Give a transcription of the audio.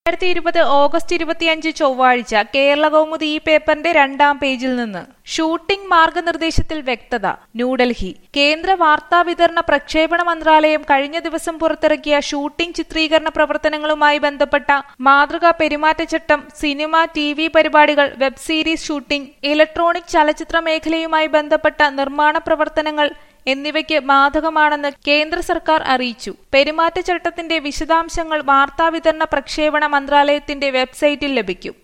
രണ്ടായിരത്തി ഇരുപത് ഓഗസ്റ്റ് ഇരുപത്തിയഞ്ച് ചൊവ്വാഴ്ച കേരള കൗമുദി ഈ പേപ്പറിന്റെ രണ്ടാം പേജിൽ നിന്ന് ഷൂട്ടിംഗ് മാർഗനിർദ്ദേശത്തിൽ വ്യക്തത ന്യൂഡൽഹി കേന്ദ്ര വാർത്താ വിതരണ പ്രക്ഷേപണ മന്ത്രാലയം കഴിഞ്ഞ ദിവസം പുറത്തിറക്കിയ ഷൂട്ടിംഗ് ചിത്രീകരണ പ്രവർത്തനങ്ങളുമായി ബന്ധപ്പെട്ട മാതൃകാ പെരുമാറ്റച്ചട്ടം സിനിമ ടി വി പരിപാടികൾ വെബ് സീരീസ് ഷൂട്ടിംഗ് ഇലക്ട്രോണിക് ചലച്ചിത്ര മേഖലയുമായി ബന്ധപ്പെട്ട നിർമ്മാണ പ്രവർത്തനങ്ങൾ എന്നിവയ്ക്ക് ബാധകമാണെന്ന് കേന്ദ്ര സർക്കാർ അറിയിച്ചു പെരുമാറ്റച്ചട്ടത്തിന്റെ വിശദാംശങ്ങൾ വാർത്താവിതരണ പ്രക്ഷേപണ മന്ത്രാലയത്തിന്റെ വെബ്സൈറ്റിൽ ലഭിക്കും